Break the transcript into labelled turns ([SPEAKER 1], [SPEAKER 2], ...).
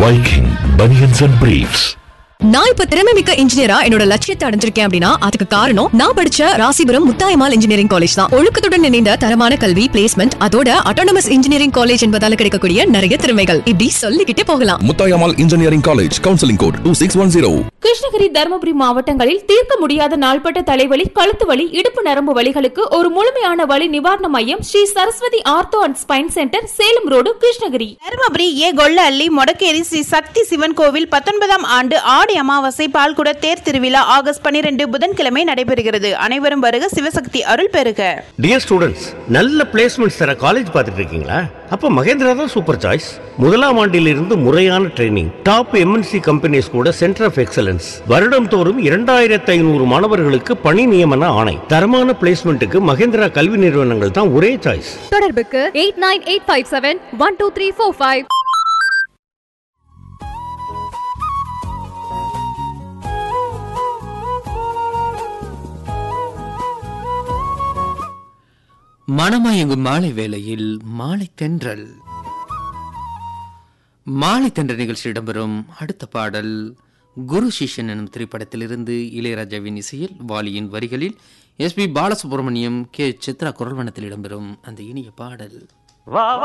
[SPEAKER 1] Viking Bunions and Briefs.
[SPEAKER 2] நான் இப்ப திறமை மிக்க இன்ஜினியரா என்னோட லட்சியத்தை அடைஞ்சிருக்கேன் அப்படின்னா அதுக்கு காரணம் நான் படிச்ச ராசிபுரம் முத்தாயமால் இன்ஜினியரிங் காலேஜ் தான் ஒழுக்கத்துடன் இணைந்த தரமான கல்வி பிளேஸ்மெண்ட் அதோட அட்டானமஸ் இன்ஜினியரிங் காலேஜ் என்பதால கிடைக்கக்கூடிய நிறைய திறமைகள் இப்படி சொல்லிக்கிட்டே போகலாம்
[SPEAKER 3] Muthayammal engineering college counselling code two six one zero
[SPEAKER 4] Krishnagiri Dharmapuri மாவட்டங்களில் தீர்க்க முடியாத நாள்பட்ட தலைவலி கழுத்து வலி இடுப்பு நரம்பு வலிகளுக்கு ஒரு முழுமையான வலி நிவாரண மையம் Sri Saraswathi ortho and spine centre Salem road Krishnagiri
[SPEAKER 5] Dharmapuri A Kollahalli மொடக்கேரி Sri சக்தி சிவன் கோவில் பத்தொன்பதாம் ஆண்டு ஆடி அமாவாசை பால்குட தேர் திருவிழா ஆகஸ்ட் பனிரெண்டு புதன்கிழமை நடைபெறுகிறது அனைவரும் வருக சிவசக்தி அருள் பெறுக
[SPEAKER 6] டியர் ஸ்டூடெண்ட்ஸ் நல்ல பிளேஸ்மெண்ட்ஸ் தர காலேஜ் பார்த்துட்டு இருக்கீங்களா அப்ப மகேந்திரா தான் சூப்பர் சாய்ஸ் முதலாம் ஆண்டிலிருந்து முறையான ட்ரைனிங் டாப் எம்என்சி கம்பெனிஸ் கூட சென்டர் ஆஃப் எக்ஸலன்ஸ் வருடம் தோறும் இரண்டாயிரத்தி ஐநூறு மாணவர்களுக்கு பணி நியமன ஆணை தரமான பிளேஸ்மெண்ட்டுக்கு மகேந்திரா கல்வி நிறுவனங்கள் தான் ஒரே சாய்ஸ்
[SPEAKER 7] தொடர்புக்கு eight nine eight five seven one two three four five
[SPEAKER 8] மனமயங்கும் மாலை வேளையில் மாலை தென்றல் மாலை தென்றல் நிகழ்ச்சி இடம்பெறும் அடுத்த பாடல் குரு சிஷ்யன் எனும் திரைப்படத்திலிருந்து இளையராஜாவின் இசையில் வாலியின் வரிகளில் S P Balasubrahmanyam K Chithra குரல்வனத்தில் இடம்பெறும் அந்த இனிய பாடல்